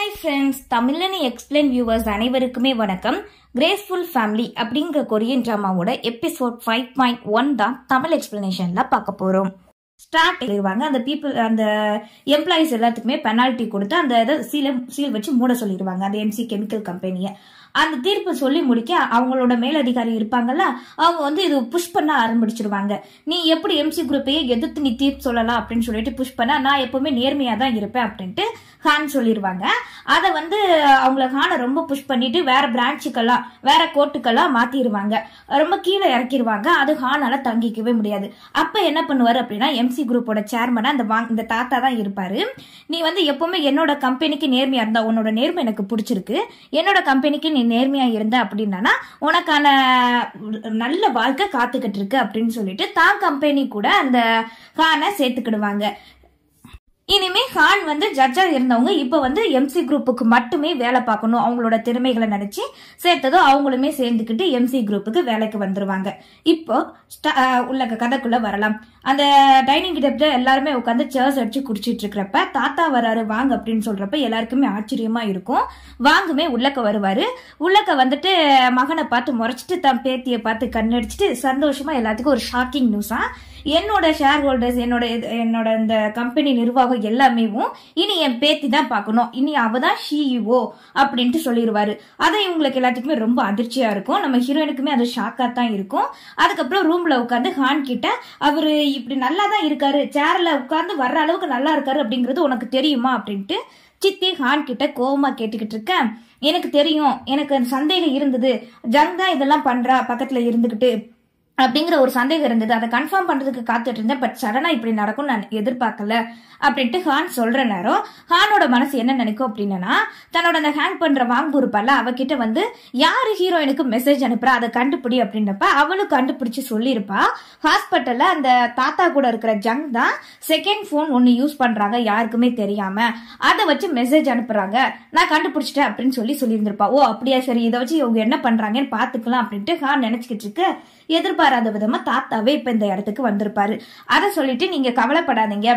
hi friends தமிழனி explain viewers அனைவருக்குமே வணக்கம் கிரேஸ்ஃபுல் ஃபேமிலி அப்படிங்கிற கொரியன் ட்ராமாவோட எபிசோட் ஃபைவ் பாயிண்ட் ஒன் தான் தமிழ் எக்ஸ்பிளனேஷன்ல பார்க்க போறோம் ஸ்டார்ட் எழுதுவாங்க அந்த பீப்புள் அந்த எம்ப்ளாயிஸ் எல்லாத்துக்குமே பெனால்ட்டி கொடுத்து அந்த இதை சீல சீல் வச்சு மூட சொல்லிடுவாங்க அந்த எம்சி கெமிக்கல் கம்பெனியை அந்த தீர்ப்பு சொல்லி முடிக்க அவங்களோட மேலதிகாரி இருப்பாங்கல்ல அவங்க வந்து இது புஷ் பண்ண ஆரம்பிச்சிருவாங்க நீ எப்படி எம்சி குரூப்பையே எதிர்த்து நீ தீர்ப்பு சொல்லலாம் அப்படின்னு சொல்லிட்டு புஷ் பண்ண நான் எப்பவுமே நேர்மையா தான் இருப்பேன் அப்படின்ட்டு ஹான் சொல்லிடுவாங்க அதை வந்து அவங்கள ஹானை ரொம்ப புஷ் பண்ணிட்டு வேற பிரான்ச்சுக்கெல்லாம் வேற கோர்ட்டுக்கெல்லாம் மாத்திடுவாங்க ரொம்ப கீழே இறக்கிடுவாங்க அது ஹானால தங்கிக்கவே முடியாது அப்ப என்ன பண்ணுவாரு அப்படின்னா எம்சி குரூப்போட சேர்மனா இந்த வாங் இந்த தாத்தா தான் இருப்பாரு நீ வந்து எப்பவுமே என்னோட கம்பெனிக்கு நேர்மையா இருந்தா உன்னோட நேர்மை எனக்கு பிடிச்சிருக்கு என்னோட கம்பெனிக்கு நீ நேர்மையா இருந்த அப்படின்னா உனக்கான நல்ல வாழ்க்கை காத்துக்கிட்டு இருக்கு அப்படின்னு சொல்லிட்டு தான் கம்பெனி கூட அந்த ஹானை சேர்த்துக்கிடுவாங்க இனிமே ஹான் வந்து ஜட்ஜா இருந்தவங்க இப்ப வந்து எம்சி குரூப்புக்கு மட்டுமே வேலை பார்க்கணும் அவங்களோட திறமைகளை நினைச்சு சேர்த்ததும் அவங்களுமே சேர்ந்துக்கிட்டு எம்சி குரூப்புக்கு வேலைக்கு வந்துருவாங்க இப்போ ஸ்ட- அஹ் உள்ள கதைக்குள்ள வரலாம் அந்த டைனிங் டேப்ல எல்லாருமே உட்காந்து சேர்ஸ் அடிச்சு குடிச்சிட்டு இருக்கிறப்ப தாத்தா வராரு வாங்க அப்படின்னு சொல்றப்ப எல்லாருக்குமே ஆச்சரியமா இருக்கும் வாங்குமே உள்ளக்க வருவாரு உள்ளக்க வந்துட்டு மகனை பார்த்து முறைச்சிட்டு தன் பேத்தியை பார்த்து கண்ணடிச்சிட்டு சந்தோஷமா எல்லாத்துக்கும் ஒரு ஷாக்கிங் நியூஸா என்னோட ஷேர் ஹோல்டர்ஸ் என்னோட இது- என்னோட இந்த கம்பெனி நிர்வாகம் எல்லாமே இனி என் பேத்தி தான் பார்க்கணும் இனி அவ தான் சிஇஓ அப்படின்ட்டு சொல்லிடுவாரு அது இவங்களுக்கு எல்லாத்துக்குமே ரொம்ப அதிர்ச்சியா இருக்கும் நம்ம ஹீரோயினுக்குமே அது ஷாக்கா தான் இருக்கும் அதுக்கப்புறம் ரூம்ல உட்காந்து ஹான் கிட்ட அவரு இப்படி நல்லா தான் இருக்காரு சேர்ல உட்கார்ந்து வர்ற அளவுக்கு நல்லா இருக்காரு அப்படிங்கிறது உனக்கு தெரியுமா அப்படின்ட்டு சித்தி ஹான் கிட்ட கோவமா கேட்டுக்கிட்டு இருக்கேன் எனக்கு தெரியும் எனக்கு சந்தேகம் இருந்தது ஜங் தான் இதெல்லாம் பண்றா பக்கத்துல இருந்துகிட்டு அப்படிங்கிற ஒரு சந்தேகம் இருந்தது அதை கன்ஃபார்ம் பண்றதுக்கு காத்துட்டு இருந்தேன் பட் சடனா இப்படி நடக்கும் நான் எதிர்பார்க்கல அப்படின்ட்டு ஹான் சொல்ற நேரம் ஹானோட மனசு என்ன நினைக்கும் அப்படின்னா தன்னோட அந்த ஹேங் பண்ற வாங்கு இருப்பால அவகிட்ட வந்து யாரு ஹீரோயினுக்கு மெசேஜ் அனுப்புறா அதை கண்டுபிடி அப்படின்றப்ப அவளும் கண்டுபிடிச்சு சொல்லியிருப்பா ஹாஸ்பிட்டல்ல அந்த தாத்தா கூட இருக்கிற ஜங் தான் செகண்ட் ஃபோன் ஒன்னு யூஸ் பண்றாங்க யாருக்குமே தெரியாம அதை வச்சு மெசேஜ் அனுப்புறாங்க நான் கண்டுபிடிச்சிட்டேன் அப்படின்னு சொல்லி சொல்லியிருந்திருப்பா ஓ அப்படியா சரி இதை வச்சு இவங்க என்ன பண்றாங்கன்னு பாத்துக்கலாம் அப்படின்ட்டு ஹான் நினைச்சுக்கிட்டு இருக்கு எதிர்பாராத விதமா தாத்தாவே இப்ப இந்த இடத்துக்கு வந்திருப்பாரு அதை சொல்லிட்டு நீங்க கவலைப்படாதீங்க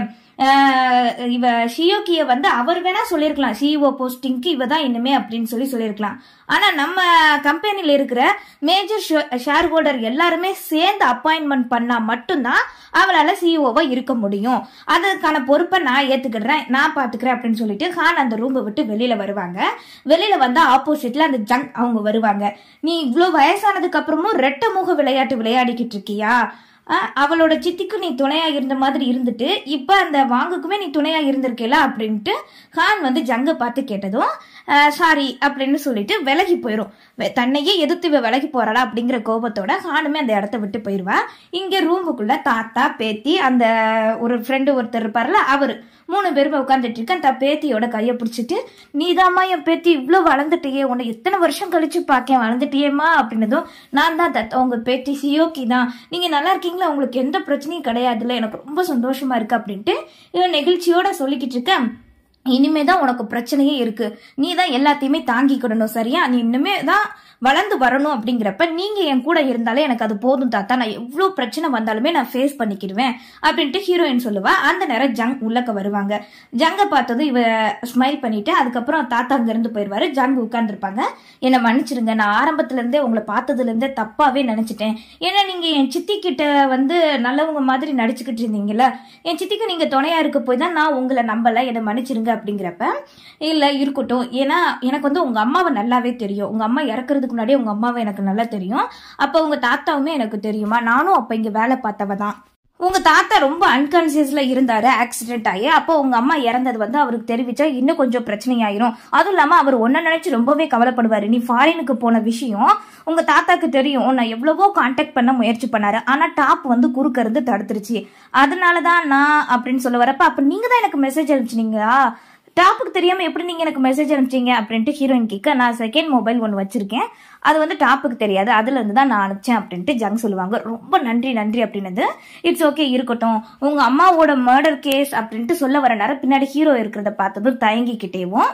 ஆஹ் இவ ஷியோக்கிய வந்து அவர் வேணா சொல்லியிருக்கலாம் சிஇஓ போஸ்டிங்க்கு இவ தான் இனிமே அப்படின்னு சொல்லி சொல்லியிருக்கலாம் ஆனா நம்ம கம்பெனில இருக்கிற மேஜர் ஷேர் ஹோல்டர் எல்லாருமே சேர்ந்து அப்பாயின்மெண்ட் பண்ணா மட்டும்தான் அவளால சிஇஓவா இருக்க முடியும் அதுக்கான பொறுப்பை நான் ஏத்துக்கிடுறேன் நான் பாத்துக்கிறேன் அப்படின்னு சொல்லிட்டு ஹான் அந்த ரூமை விட்டு வெளியில வருவாங்க வெளியில வந்தா ஆப்போசிட்ல அந்த ஜங் அவங்க வருவாங்க நீ இவ்வளவு வயசானதுக்கு அப்புறமும் ரெட்ட முக விளையாட்டு விளையாடிக்கிட்டு இருக்கியா அஹ், அவளோட சித்திக்கு நீ துணையா இருந்த மாதிரி இருந்துட்டு இப்ப அந்த வாங்குக்குமே நீ துணையா இருந்திருக்கல அப்படின்ட்டு ஹான் வந்து ஜங்க பார்த்து கேட்டதும் சாரி அப்படின்னு சொல்லிட்டு விலகி போயிடும் வெ- தன்னையே எதிர்த்து இவ விலகி போறாளா அப்படிங்கிற கோபத்தோட ஹானுமே அந்த இடத்த விட்டு போயிடுவா இங்க ரூமுக்குள்ள தாத்தா பேத்தி அந்த ஒரு ஃப்ரெண்டு ஒருத்தர் இருப்பார்ல அவரு மூணு பேருமே உட்காந்துட்டு இருக்கேன் தன் பேத்தியோட கையை பிடிச்சிட்டு நீதாம்மா என் பேத்தி இவ்வளோ வளர்ந்துட்டியே உன்னை எத்தனை வருஷம் கழிச்சு பார்க்கேன் வளர்ந்துட்டியேம்மா அப்படின்னதும் நான் தான் தத் உங்க பேத்தி சியோக்கி தான் நீங்க நல்லா இருக்கீங்களா உங்களுக்கு எந்த பிரச்சனையும் கிடையாதுல்ல எனக்கு ரொம்ப சந்தோஷமா இருக்கு அப்படின்ட்டு இவன் நெகிழ்ச்சியோட சொல்லிக்கிட்டு இருக்கேன் இனிமே தான் உனக்கு பிரச்சனையே இருக்கு நீ தான் எல்லாத்தையுமே தாங்கிக்கிடணும் சரியா நீ இனிமே தான் வளர்ந்து வரணும் அப்படிங்கிறப்ப நீங்க என் கூட இருந்தாலே எனக்கு அது போதும் தாத்தா நான் எவ்வளோ பிரச்சனை வந்தாலுமே நான் ஃபேஸ் பண்ணிக்கிடுவேன் அப்படின்ட்டு ஹீரோயின் சொல்லுவா அந்த நேரம் ஜங் உள்ளக்க வருவாங்க ஜங்க பார்த்ததும் இவ ஸ்மைல் பண்ணிட்டு அதுக்கப்புறம் தாத்தா அங்க இருந்து போயிடுவாரு ஜங் உட்கார்ந்துருப்பாங்க என்னை மன்னிச்சிருங்க நான் ஆரம்பத்துல இருந்தே உங்களை பார்த்ததுல இருந்தே தப்பாவே நினைச்சிட்டேன் ஏன்னா நீங்க என் சித்தி கிட்ட வந்து நல்லவங்க மாதிரி நடிச்சுக்கிட்டு இருந்தீங்கல்ல என் சித்திக்கு நீங்க துணையா இருக்க போய் தான் நான் உங்களை நம்பல என்னை மன்னிச்சிருங்க அப்படிங்கிறப்ப இல்ல இருக்கட்டும் ஏன்னா எனக்கு வந்து உங்க அம்மாவை நல்லாவே தெரியும் உங்க அம்மா இறக்குறதுக்கு முன்னாடியே உங்க அம்மாவை எனக்கு நல்லா தெரியும் அப்ப உங்க தாத்தாவுமே எனக்கு தெரியுமா நானும் அப்ப இங்க வேலை பார்த்தவ தான் உங்க தாத்தா ரொம்ப அன்கான்சியஸ்ல இருந்தாரு ஆக்சிடென்ட் ஆகி அப்போ உங்க அம்மா இறந்தது வந்து அவருக்கு தெரிவிச்சா இன்னும் கொஞ்சம் பிரச்சனை ஆயிரும் அதுவும் இல்லாம அவர் ஒன்ன நினைச்சு ரொம்பவே கவலைப்படுவாரு நீ ஃபாரினுக்கு போன விஷயம் உங்க தாத்தாக்கு தெரியும் உன்னை எவ்வளவோ காண்டாக்ட் பண்ண முயற்சி பண்ணாரு ஆனா டாப் வந்து குறுக்க இருந்து தடுத்துருச்சு அதனாலதான் நான் அப்படின்னு சொல்ல வரப்ப அப்ப நீங்க தான் எனக்கு மெசேஜ் அனுப்பிச்சினீங்களா டாப்புக்கு தெரியாம எப்படி நீங்க எனக்கு மெசேஜ் அனுப்பிச்சீங்க அப்படின்ட்டு ஹீரோயின் கேட்க நான் செகண்ட் மொபைல் ஒன்று வச்சிருக்கேன் அது வந்து டாப்புக்கு தெரியாது அதுல இருந்து தான் நான் அனுப்பிச்சேன் அப்படின்ட்டு ஜங் சொல்லுவாங்க ரொம்ப நன்றி நன்றி அப்படின்னது இட்ஸ் ஓகே இருக்கட்டும் உங்க அம்மாவோட மர்டர் கேஸ் அப்படின்ட்டு சொல்ல வர நேரம் பின்னாடி ஹீரோ இருக்கிறத பார்த்ததும் தயங்கிக்கிட்டேவும்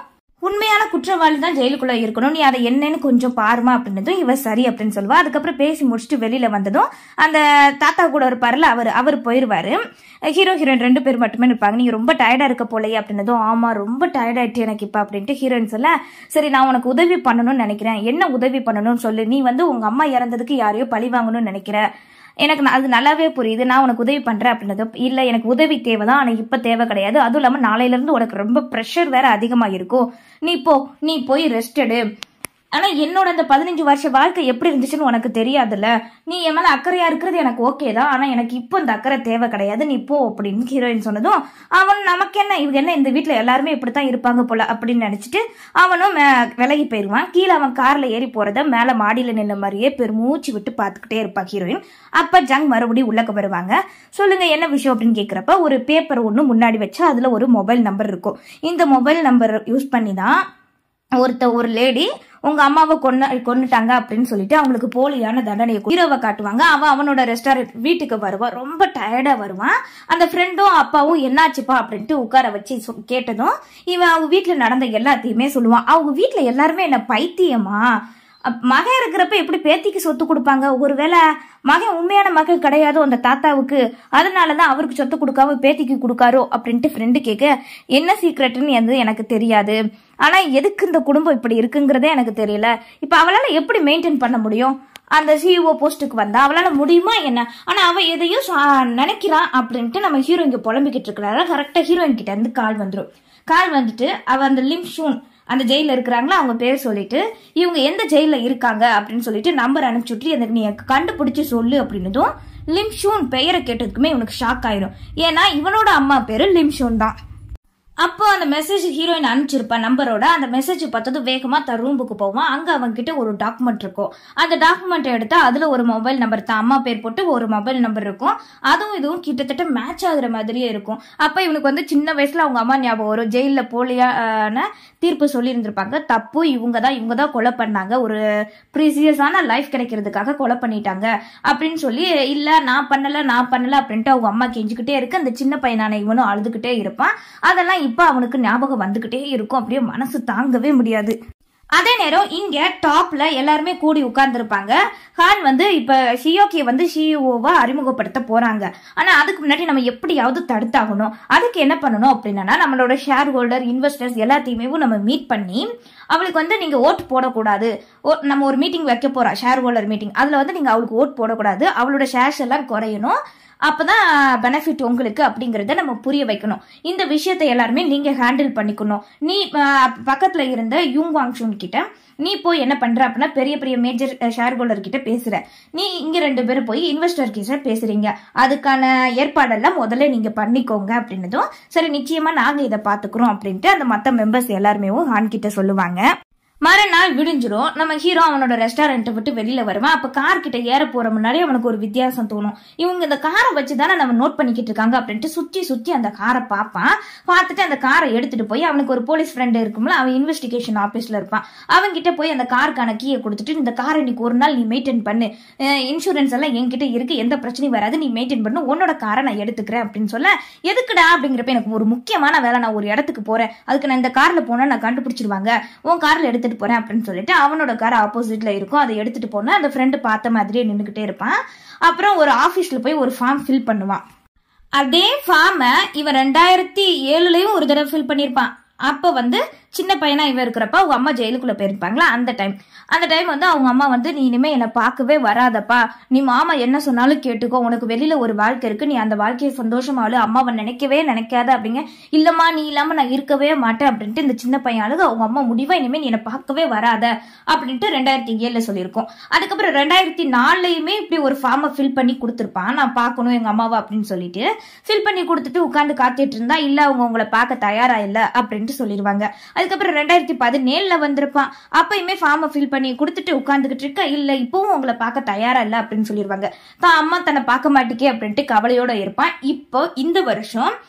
உண்மையான குற்றவாளி தான் ஜெயிலுக்குள்ள இருக்கணும் நீ அதை என்னன்னு கொஞ்சம் பாருமா அப்படின்னதும் இவ சரி அப்படின்னு சொல்லுவா அதுக்கப்புறம் பேசி முடிச்சுட்டு வெளியில வந்ததும் அந்த தாத்தா கூட இருப்பார்ல அவர் அவர் போயிருவாரு ஹீரோ ஹீரோயின் ரெண்டு பேர் மட்டுமே இருப்பாங்க நீங்க ரொம்ப டயர்டா இருக்க போலயே அப்படின்னதும் ஆமா ரொம்ப டயர்ட் ஆயிட்டு எனக்கு இப்ப அப்படின்ட்டு ஹீரோயின் சொல்ல சரி நான் உனக்கு உதவி பண்ணணும்னு நினைக்கிறேன் என்ன உதவி பண்ணணும்னு சொல்லு நீ வந்து உங்க அம்மா இறந்ததுக்கு யாரையோ பழி வாங்கணும்னு நினைக்கிற எனக்கு ந- அது நல்லாவே புரியுது நான் உனக்கு உதவி பண்றேன் அப்படின்னது இல்ல எனக்கு உதவி தேவைதான் ஆனா இப்ப தேவை கிடையாது அதுவும் இல்லாம நாளையில இருந்து உனக்கு ரொம்ப ப்ரெஷர் வேற அதிகமா இருக்கும் நீ போ நீ போய் ரெஸ்ட் எடு ஆனா என்னோட அந்த பதினஞ்சு வருஷ வாழ்க்கை எப்படி இருந்துச்சுன்னு உனக்கு தெரியாதுல்ல நீ என் மேல அக்கறையா இருக்கிறது எனக்கு ஓகே தான் ஆனா எனக்கு இப்போ இந்த அக்கறை தேவை கிடையாது நீ போ அப்படின்னு ஹீரோயின் சொன்னதும் அவன் நமக்கு என்ன இவங்க என்ன இந்த வீட்ல எல்லாருமே இப்படித்தான் இருப்பாங்க போல அப்படின்னு நினைச்சிட்டு அவனும் மே- விலகி போயிருவான் கீழே அவன் கார்ல ஏறி போறத மேல மாடியில நின்ன மாதிரியே பெருமூச்சு விட்டு பார்த்துக்கிட்டே இருப்பா ஹீரோயின் அப்ப ஜங் மறுபடியும் உள்ளக்க வருவாங்க சொல்லுங்க என்ன விஷயம் அப்படின்னு கேக்குறப்ப ஒரு பேப்பர் ஒன்று முன்னாடி வச்சு அதுல ஒரு மொபைல் நம்பர் இருக்கும் இந்த மொபைல் நம்பர் யூஸ் பண்ணி தான் ஒருத்த ஒரு லேடி உங்க அம்மாவை கொன்ன கொன்னுட்டாங்க அப்படின்னு சொல்லிட்டு அவங்களுக்கு போலியான தண்டனையை கு- ஹீரோவை காட்டுவாங்க அவன் அவனோட ரெஸ்டாரண்ட் வீட்டுக்கு வருவான் ரொம்ப டயர்டா வருவான் அந்த ஃப்ரெண்டும் அப்பாவும் என்னாச்சுப்பா அப்படின்ட்டு உட்கார வச்சு சொ- கேட்டதும் இவன் அவங்க வீட்டுல நடந்த எல்லாத்தையுமே சொல்லுவான் அவங்க வீட்டுல எல்லாருமே என்ன பைத்தியமா அப்- மகன் இருக்கிறப்ப எப்படி பேத்திக்கு சொத்து கொடுப்பாங்க ஒருவேளை மகன் உண்மையான மகன் கிடையாதோ அந்த தாத்தாவுக்கு அதனாலதான் அவருக்கு சொத்து கொடுக்காம பேத்திக்கு கொடுக்காரோ அப்படின்ட்டு ஃப்ரெண்டு கேட்க என்ன சீக்ரெட்னு எது எனக்கு தெரியாது ஆனா எதுக்கு இந்த குடும்பம் இப்படி இருக்குங்கிறதே எனக்கு தெரியல இப்ப அவளால எப்படி மெயின்டைன் பண்ண முடியும் அந்த சிஇஓ போஸ்ட்டுக்கு வந்தா அவளால முடியுமா என்ன ஆனா அவ எதையோ சா- நினைக்கிறான் அப்படின்ட்டு நம்ம ஹீரோ இங்க புலம்பிக்கிட்டு இருக்கிறாரு கரெக்டா ஹீரோயின் கிட்ட இருந்து கால் வந்துரும் கால் வந்துட்டு அவ அந்த லிம் ஷூன் அந்த ஜெயில இருக்கிறாங்களா அவங்க பேர் சொல்லிட்டு இவங்க எந்த ஜெயில இருக்காங்க அப்படின்னு சொல்லிட்டு நம்பர் அனுப்பிச்சுட்டு எனக்கு நீ எனக்கு கண்டுபிடிச்சு சொல்லு அப்படின்னதும் லிம் ஷூன் பெயரை கேட்டதுக்குமே இவனுக்கு ஷாக் ஆயிரும் ஏன்னா இவனோட அம்மா பேரு லிம் ஷூன் தான் அப்போ அந்த மெசேஜ் ஹீரோயின் அனுப்பிச்சிருப்பா நம்பரோட அந்த மெசேஜ் பார்த்தது வேகமா தன் ரூமுக்கு போவான் அங்க அவங்க கிட்ட ஒரு டாக்குமெண்ட் இருக்கும் அந்த டாக்குமெண்ட் எடுத்தா அதுல ஒரு மொபைல் நம்பர் தான் அம்மா பேர் போட்டு ஒரு மொபைல் நம்பர் இருக்கும் அதுவும் இதுவும் கிட்டத்தட்ட மேட்ச் ஆகுற மாதிரியே இருக்கும் அப்ப இவனுக்கு வந்து சின்ன வயசுல அவங்க அம்மா ஞாபகம் வரும் ஜெயில போலியான தீர்ப்பு சொல்லி இருந்திருப்பாங்க தப்பு இவங்க தான் இவங்க தான் கொலை பண்ணாங்க ஒரு ப்ரீசியஸான லைஃப் கிடைக்கிறதுக்காக கொலை பண்ணிட்டாங்க அப்படின்னு சொல்லி இல்ல நான் பண்ணல நான் பண்ணல அப்படின்ட்டு அவங்க அம்மா கெஞ்சிக்கிட்டே இருக்கு அந்த சின்ன பையனான இவனும் அழுதுகிட்டே இருப்பான் அதெல்லாம் இப்ப அவனுக்கு ஞாபகம் வந்துகிட்டே இருக்கும் அப்படியே மனசு தாங்கவே முடியாது அதே நேரம் இங்க டாப்ல எல்லாருமே கூடி உட்கார்ந்துருப்பாங்க ஹான் வந்து இப்ப ஷியோக்கிய வந்து சிஇஓவா அறிமுகப்படுத்த போறாங்க ஆனா அதுக்கு முன்னாடி நம்ம எப்படியாவது தடுத்தாகணும் அதுக்கு என்ன பண்ணணும் அப்படின்னா நம்மளோட ஷேர் ஹோல்டர் இன்வெஸ்டர்ஸ் எல்லாத்தையுமே நம்ம மீட் பண்ணி அவளுக்கு வந்து நீங்க ஓட்டு போடக்கூடாது ஓ- நம்ம ஒரு மீட்டிங் வைக்க போறோம் ஷேர் ஹோல்டர் மீட்டிங் அதுல வந்து நீங்க அவளுக்கு ஓட் போடக்கூடாது அவளோட ஷேர்ஸ் எல்லாம் குறையணும் அப்பதான் பெனிஃபிட் உங்களுக்கு அப்படிங்கறத நம்ம புரிய வைக்கணும் இந்த விஷயத்தை எல்லாருமே நீங்க ஹேண்டில் பண்ணிக்கணும் நீ அஹ், பக்கத்துல இருந்த யூங் வாங்ஷூன் கிட்ட நீ போய் என்ன பண்ற அப்படின்னா பெரிய பெரிய மேஜர் ஷேர் ஹோல்டர் கிட்ட பேசுற நீ இங்க ரெண்டு பேரும் போய் இன்வெஸ்டர் கிட்ட பேசுறீங்க அதுக்கான ஏற்பாடெல்லாம் முதல்ல நீங்க பண்ணிக்கோங்க அப்படின்னதும் சரி நிச்சயமா நாங்க இதை பாத்துக்கிறோம் அப்படின்ட்டு அந்த மத்த மெம்பர்ஸ் எல்லாருமே ஹான் கிட்ட சொல்லுவாங்க மறுநாள் விடிஞ்சிரும் நம்ம ஹீரோ அவனோட ரெஸ்டாரண்ட்டை விட்டு வெளியில வருவான் அப்ப கார் கிட்ட ஏற போற முன்னாடி அவனுக்கு ஒரு வித்தியாசம் தோணும் இவங்க இந்த காரை வச்சு தானே நம்ம நோட் பண்ணிக்கிட்டு இருக்காங்க அப்படின்ட்டு சுத்தி சுத்தி அந்த காரை பார்ப்பான் பார்த்துட்டு அந்த காரை எடுத்துட்டு போய் அவனுக்கு ஒரு போலீஸ் ஃப்ரெண்ட் இருக்கும்ல அவன் இன்வெஸ்டிகேஷன் ஆபீஸ்ல இருப்பான் அவன்கிட்ட போய் அந்த காருக்கான கீயை கொடுத்துட்டு இந்த காரை இன்னைக்கு ஒரு நாள் நீ மெயின்டைன் பண்ணு இன்சூரன்ஸ் எல்லாம் என்கிட்ட இருக்கு எந்த பிரச்சனையும் வராது நீ மெயின்டைன் பண்ணு உன்னோட காரை நான் எடுத்துக்கிறேன் அப்படின்னு சொல்ல எதுக்குடா அப்படிங்கிறப்ப எனக்கு ஒரு முக்கியமான வேலை நான் ஒரு இடத்துக்கு போறேன் அதுக்கு நான் இந்த கார்ல போனா நான் கண்டுபிடிச்சிருவாங்க உன் கார்ல எடுத்துட்டு போறேன் அப்படின்னு சொல்லிட்டு அவனோட கார் ஆப்போசிட்ல இருக்கும் அதை எடுத்துட்டு போனா அந்த ஃப்ரெண்டு பார்த்த மாதிரியே நின்றுகிட்டே இருப்பான் அப்புறம் ஒரு ஆபீஸ்ல போய் ஒரு ஃபார்ம் ஃபில் பண்ணுவான் அதே ஃபார்மை இவன் ரெண்டாயிரத்தி ஏழுலயும் ஒரு தடவை ஃபில் பண்ணியிருப்பான் அப்போ வந்து சின்ன பையனா இவன் இருக்கிறப்ப அவங்க அம்மா ஜெயிலுக்குள்ள போயிருப்பாங்களா அந்த டைம் அந்த டைம் வந்து அவங்க அம்மா வந்து நீ இனிமே என்னை பார்க்கவே வராதப்பா நீ மாமா என்ன சொன்னாலும் கேட்டுக்கோ உனக்கு வெளியில ஒரு வாழ்க்கை இருக்கு நீ அந்த வாழ்க்கையை சந்தோஷமா வாழு அம்மாவை நினைக்கவே நினைக்காத அப்படிங்க இல்லம்மா நீ இல்லாம நான் இருக்கவே மாட்டேன் அப்படின்ட்டு இந்த சின்ன பையன் அழுது அவங்க அம்மா முடிவா இனிமே நீ என்னை பார்க்கவே வராத அப்படின்ட்டு ரெண்டாயிரத்தி ஏழுல சொல்லியிருக்கோம் அதுக்கப்புறம் ரெண்டாயிரத்தி நாலுலயுமே இப்படி ஒரு ஃபார்மை ஃபில் பண்ணி கொடுத்துருப்பான் நான் பார்க்கணும் எங்க அம்மாவை அப்படின்னு சொல்லிட்டு ஃபில் பண்ணி கொடுத்துட்டு உட்காந்து காத்துட்டு இருந்தா இல்ல அவங்க உங்களை பார்க்க தயாரா இல்ல அப்படின்ட்டு சொல்லிடுவாங்க அதுக்கப்புறம் ரெண்டாயிரத்தி பதினேழுல வந்திருப்பான் அப்பயுமே ஃபார்மை ஃபில் பண்ணி கொடுத்துட்டு உட்காந்துக்கிட்டு இருக்க இல்ல இப்பவும் உங்களை பார்க்க தயாரா இல்ல அப்படின்னு சொல்லிடுவாங்க தான் அம்மா தன்னை பார்க்க மாட்டேக்கே அப்படின்ட்டு கவலையோட இருப்பான் இப்போ இந்த வருஷம்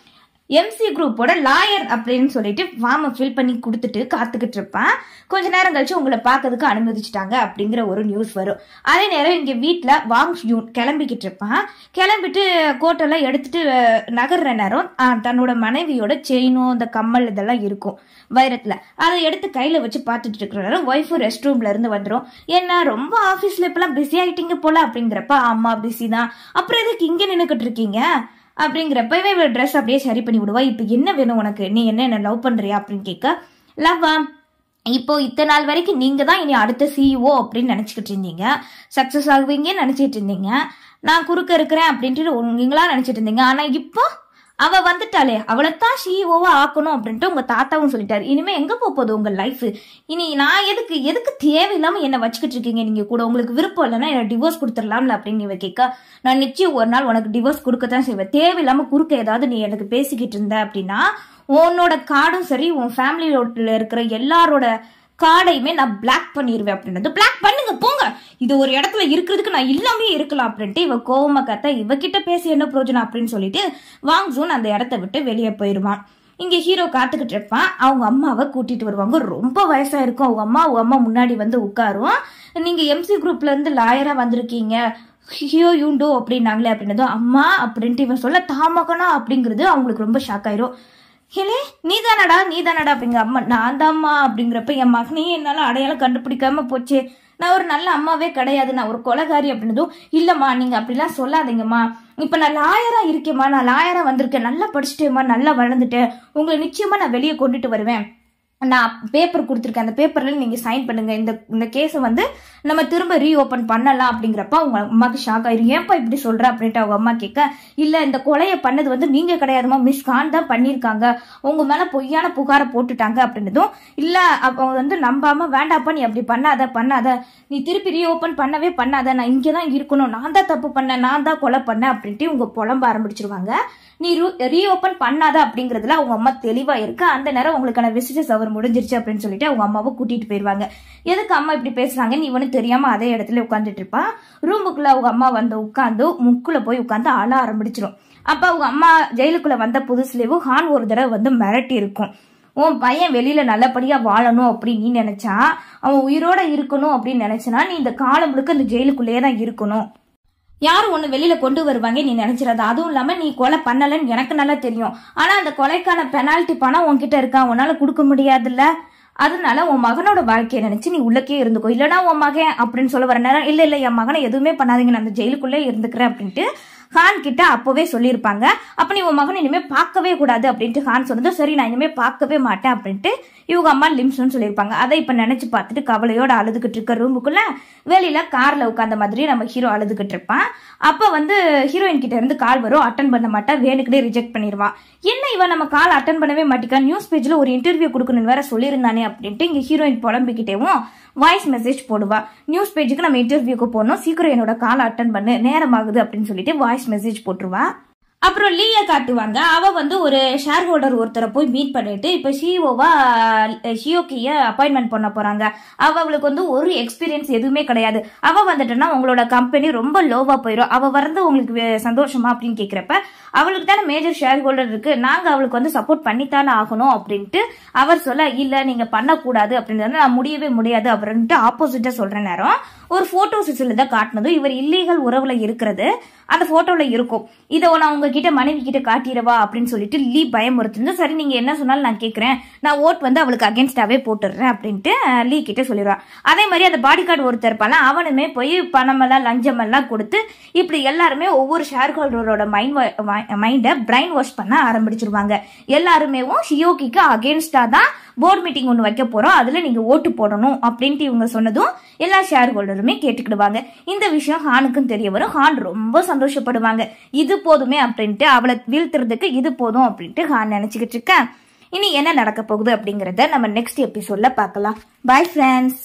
எம்சி குரூப்போட லாயர் அப்படின்னு சொல்லிட்டு ஃபார்மை ஃபில் பண்ணி கொடுத்துட்டு காத்துக்கிட்டு இருப்பேன் கொஞ்ச நேரம் கழிச்சு உங்களை பார்க்கறதுக்கு அனுமதிச்சிட்டாங்க அப்படிங்கிற ஒரு நியூஸ் வரும் அதே நேரம் இங்க வீட்ல வாங் யூன் கிளம்பிக்கிட்டு இருப்பான் கிளம்பிட்டு கோட்டெல்லாம் எடுத்துட்டு அஹ், நகர்ற நேரம் அஹ், தன்னோட மனைவியோட செயினும் இந்த கம்மல் இதெல்லாம் இருக்கும் வைரத்துல அதை எடுத்து கையில வச்சு பார்த்துட்டு இருக்கிற நேரம் ஒய்ஃபும் ரெஸ்ட் ரூம்ல இருந்து வந்துடும் என்ன ரொம்ப ஆபீஸ்ல இப்பெல்லாம் பிஸி ஆயிட்டீங்க போல அப்படிங்கிறப்ப ஆமா பிஸி தான் அப்புறம் எதுக்கு இங்க நின்னுக்கிட்டு இருக்கீங்க அப்படிங்கிறப்ப இவன் இவள் ட்ரெஸ் அப்படியே சரி பண்ணி விடுவா இப்போ என்ன வேணும் உனக்கு நீ என்ன என்ன லவ் பண்றியா அப்படின்னு கேட்க லவ்வா இப்போ இத்தனை நாள் வரைக்கும் நீங்க தான் இனி அடுத்த சிஇஓ அப்படின்னு நினைச்சுக்கிட்டு இருந்தீங்க சக்சஸ் ஆகுவீங்கன்னு நினைச்சிட்டு இருந்தீங்க நான் குறுக்க இருக்கிறேன் அப்படின்ட்டு நீங்களா நினைச்சிட்டு இருந்தீங்க ஆனா இப்போ அவ வந்துட்டாளே அவளைத்தான் சிஇஓவா ஆக்கணும் அப்படின்ட்டு உங்க தாத்தாவும் சொல்லிட்டாரு இனிமே எங்க போக போகுது உங்க லைஃப் இனி நான் எதுக்கு எதுக்கு தேவையில்லாம என்ன வச்சுக்கிட்டு இருக்கீங்க நீங்க கூட உங்களுக்கு விருப்பம் இல்லைன்னா என்ன டிவோர்ஸ் கொடுத்துடலாம்ல அப்படின்னு இவ கேட்க நான் நிச்சயம் ஒரு நாள் உனக்கு டிவோர்ஸ் கொடுக்கத்தான் செய்வேன் தேவையில்லாம குறுக்க ஏதாவது நீ எனக்கு பேசிக்கிட்டு இருந்த அப்படின்னா உன்னோட கார்டும் சரி உன் ஃபேமிலியோட இருக்கிற எல்லாரோட கார்டையுமே நான் பிளாக் பண்ணிடுவேன் அப்படின்னது பிளாக் பண்ணுங்க போங்க இது ஒரு இடத்துல இருக்கிறதுக்கு நான் இல்லாமே இருக்கலாம் அப்படின்ட்டு இவ கோவமா கத்த இவகிட்ட பேசி என்ன பிரயோஜனம் அப்படின்னு சொல்லிட்டு வாங் ஜூன் அந்த இடத்த விட்டு வெளியே போயிடுவான் இங்க ஹீரோ காத்துக்கிட்டு இருப்பான் அவங்க அம்மாவை கூட்டிட்டு வருவாங்க ரொம்ப வயசா இருக்கும் அவங்க அம்மா அவங்க அம்மா முன்னாடி வந்து உட்காரும் நீங்க எம்சி குரூப்ல இருந்து லாயரா வந்திருக்கீங்க ஹியோ யூண்டோ அப்படின்னாங்களே அப்படின்னதும் அம்மா அப்படின்ட்டு இவன் சொல்ல தாமகனா அப்படிங்கிறது அவங்களுக்கு ரொம்ப ஷாக் ஆயிரும் ஹேலே நீ தானடா நீ தானடா அப்படிங்க அம்மா நான் தாம்மா அப்படிங்கிறப்ப என் மகனையே என்னால் அடையாளம் கண்டுபிடிக்காம போச்சே நான் ஒரு நல்ல அம்மாவே கிடையாது நான் ஒரு கொலைகாரி அப்படின்னதும் இல்லம்மா நீங்க அப்படிலாம் சொல்லாதீங்கம்மா இப்ப நான் லாயரா இருக்கேம்மா நான் லாயரா வந்திருக்கேன் நல்லா படிச்சுட்டேம்மா நல்லா வளர்ந்துட்டேன் உங்களை நிச்சயமா நான் வெளியே கொண்டுட்டு வருவேன் நான் பேப்பர் கொடுத்துருக்கேன் அந்த பேப்பர்ல நீங்க சைன் பண்ணுங்க இந்த இந்த கேஸை வந்து நம்ம திரும்ப ரீஓபன் பண்ணலாம் அப்படிங்கிறப்ப அவங்க அம்மாக்கு ஷாக் ஆயிரும் ஏன்ப்பா இப்படி சொல்ற அப்படின்ட்டு அவங்க அம்மா கேட்க இல்ல இந்த கொலையை பண்ணது வந்து நீங்க கிடையாதுமா மிஸ் கான் தான் பண்ணியிருக்காங்க உங்க மேல பொய்யான புகாரை போட்டுட்டாங்க அப்படின்னதும் இல்ல அவங்க வந்து நம்பாம வேண்டாப்பா நீ அப்படி பண்ணாத பண்ணாத நீ திருப்பி ரீஓபன் பண்ணவே பண்ணாத நான் இங்கே தான் இருக்கணும் நான் தான் தப்பு பண்ணேன் நான் தான் கொலை பண்ணேன் அப்படின்ட்டு இவங்க புலம்ப ஆரம்பிச்சிருவாங்க நீ ரீஓபன் பண்ணாத அப்படிங்கறதுல அவங்க அம்மா தெளிவா இருக்கு அந்த நேரம் உங்களுக்கான விசிட்டர்ஸ் அவர் முடிஞ்சிருச்சு அப்படின்னு சொல்லிட்டு அவங்க அம்மாவை கூட்டிட்டு போயிருவாங்க எதுக்கு அம்மா இப்படி பேசுறாங்கன்னு இவனு தெரியாம அதே இடத்துல உட்காந்துட்டு இருப்பான் ரூமுக்குள்ள அவங்க அம்மா வந்து உட்காந்து முக்குல போய் உட்காந்து அழ ஆரம்பிச்சிரும் அப்ப அவங்க அம்மா ஜெயிலுக்குள்ள வந்த புதுசுலேயும் ஹான் ஒரு தடவை வந்து மிரட்டி இருக்கும் உன் பையன் வெளியில நல்லபடியா வாழணும் அப்படின்னு நீ நினைச்சா அவன் உயிரோட இருக்கணும் அப்படின்னு நினைச்சனா நீ இந்த காலம் முழுக்க இந்த ஜெயிலுக்குள்ளேயே தான் இருக்கணும் யாரும் ஒன்று வெளியில கொண்டு வருவாங்க நீ நினைச்சிடாத அதுவும் இல்லாம நீ கொலை பண்ணலன்னு எனக்கு நல்லா தெரியும் ஆனா அந்த கொலைக்கான பெனால்ட்டி பணம் உன்கிட்ட இருக்கா உன்னால கொடுக்க முடியாதுல்ல அதனால உன் மகனோட வாழ்க்கையை நினைச்சு நீ உள்ளக்கே இருந்துக்கோ இல்லனா உன் மகன் அப்படின்னு சொல்ல வர நேரம் இல்ல இல்ல என் மகனை எதுவுமே பண்ணாதீங்க நான் அந்த ஜெயிலுக்குள்ளே இருந்துக்கிறேன் அப்படின்ட்டு ஹான் கிட்ட அப்பவே சொல்லியிருப்பாங்க அப்ப நீ உன் மகனை இனிமே பார்க்கவே கூடாது அப்படின்ட்டு ஹான் சொன்னது சரி நான் இனிமே பார்க்கவே மாட்டேன் அப்படின்ட்டு இவங்க அம்மா லிம்ஸ்னு சொல்லியிருப்பாங்க அதை இப்ப நினைச்சு பார்த்துட்டு கவலையோட அழுதுகிட்டு இருக்க ரூமுக்குள்ள வெளியில கார்ல உட்காந்த மாதிரி நம்ம ஹீரோ அழுதுகிட்டு இருப்பான் அப்ப வந்து ஹீரோயின் கிட்ட இருந்து கால் வரும் அட்டன் பண்ண மாட்டா வேணுக்குனே ரிஜெக்ட் பண்ணிடுவான் என்ன இவன் நம்ம கால் அட்டன் பண்ணவே மாட்டிக்கா நியூஸ் பேஜ்ல ஒரு இன்டர்வியூ கொடுக்கணும்னு வேற சொல்லியிருந்தானே அப்படின்ட்டு இங்க ஹீரோயின் புலம்பிக்கிட்டேவும் வாய்ஸ் மெசேஜ் போடுவா நியூஸ் பேஜுக்கு நம்ம இன்டர்வியூக்கு போகணும் சீக்கிரம் என்னோட கால் அட்டன் பண்ணு நேரம் ஆகுது அப்படின்னு சொல்லிட்டு வாய்ஸ் மெசேஜ் போட்டுருவா அப்புறம் லீய காட்டுவாங்க அவ வந்து ஒரு ஷேர் ஹோல்டர் ஒருத்தரை போய் மீட் பண்ணிட்டு இப்ப சிஓவா ஷியோக்கிய அப்பாயின்மெண்ட் பண்ண போறாங்க அவ அவளுக்கு வந்து ஒரு எக்ஸ்பீரியன்ஸ் எதுவுமே கிடையாது அவ வந்துட்டுன்னா உங்களோட கம்பெனி ரொம்ப லோவா போயிடும் அவ வரது உங்களுக்கு வே- சந்தோஷமா அப்படின்னு கேக்குறப்ப அவளுக்கு தானே மேஜர் ஷேர் ஹோல்டர் இருக்கு நாங்க அவளுக்கு வந்து சப்போர்ட் பண்ணித்தானே ஆகணும் அப்படின்ட்டு அவர் சொல்ல இல்ல நீங்க பண்ணக்கூடாது அப்படின்றது நான் முடியவே முடியாது அப்படின்ட்டு ஆப்போசிட்டா சொல்ற நேரம் ஒரு போட்டோ சிசில தான் காட்டினதும் இவர் இல்லீகல் உறவுல இருக்கிறது அந்த போட்டோல இருக்கும் இதை நான் உங்ககிட்ட மனைவி கிட்ட காட்டிடவா அப்படின்னு சொல்லிட்டு லீ பயமுறுத்திருந்து சரி நீங்க என்ன சொன்னாலும் நான் கேட்கறேன் நான் ஓட் வந்து அவளுக்கு அகேன்ஸ்டாவே போட்டுடுறேன் அப்படின்ட்டு அஹ், லீ கிட்ட சொல்லிடுவான் அதே மாதிரி அந்த பாடி கார்டு ஒருத்தர் இருப்பான அவனுமே போய் பணமெல்லாம் லஞ்சம் எல்லாம் கொடுத்து இப்படி எல்லாருமே ஒவ்வொரு ஷேர் ஹோல்டரோட மைண்ட் மைண்டை பிரைன் வாஷ் பண்ண ஆரம்பிச்சிருவாங்க எல்லாருமே ஷியோகிக்கு அகேன்ஸ்டா தான் போர்ட் மீட்டிங் ஒன்று வைக்க போறோம் அதுல நீங்க ஓட்டு போடணும் அப்படின்ட்டு இவங்க சொன்னதும் எல்லா ஷேர் ஹோல்டருமே கேட்டுக்கிடுவாங்க இந்த விஷயம் ஹானுக்கும் தெரிய வரும் ஹான் ரொம்ப சந்தோஷப்படுவாங்க இது போதுமே அப்படின்ட்டு அவளை வீழ்த்துறதுக்கு இது போதும் அப்படின்ட்டு ஹான் நினைச்சுக்கிட்டு இருக்கேன் இனி என்ன நடக்க போகுது அப்படிங்கறத நம்ம நெக்ஸ்ட் எபிசோட்ல பார்க்கலாம் பை ஃப்ரெண்ட்ஸ்